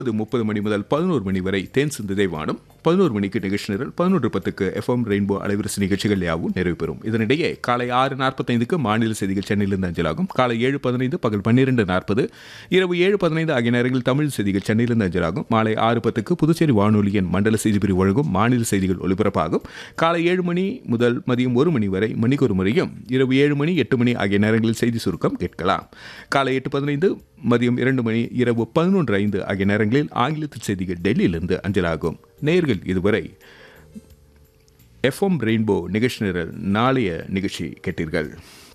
அது முப்பது மணி முதல் பதினோரு மணி வரை தேன் சிந்துதை வானம் பதினோரு மணிக்கு நிகழ்ச்சி நிரல் பதினொன்று பத்துக்கு எஃப்எம் ரெயின்போ அலைவரிசை நிகழ்ச்சிகள் யாவும் நிறைவு பெறும் இதனிடையே காலை ஆறு நாற்பத்தைந்துக்கு மாநில செய்திகள் சென்னையிலிருந்து அஞ்சலாகும் காலை ஏழு பதினைந்து பகல் பன்னிரெண்டு நாற்பது இரவு ஏழு பதினைந்து ஆகிய நேரங்களில் தமிழ் செய்திகள் சென்னையிலிருந்து அஞ்சலாகும் மாலை ஆறு பத்துக்கு புதுச்சேரி வானொலியின் மண்டல செய்தி பிரிவு வழங்கும் மாநில செய்திகள் ஒலிபரப்பாகும் காலை ஏழு மணி முதல் மதியம் ஒரு மணி வரை மணிக்கு ஒரு முறையும் இரவு ஏழு மணி எட்டு மணி ஆகிய நேரங்களில் செய்தி சுருக்கம் கேட்கலாம் காலை எட்டு பதினைந்து மதியம் இரண்டு மணி இரவு பதினொன்று ஐந்து ஆகிய நேரங்களில் ஆங்கிலத்தில் செய்திகள் டெல்லியிலிருந்து அஞ்சலாகும் நேர்கள் இதுவரை எஃப்எம் ரெயின்போ நிகழ்ச்சி நிரல் நாளைய நிகழ்ச்சி கேட்டீர்கள்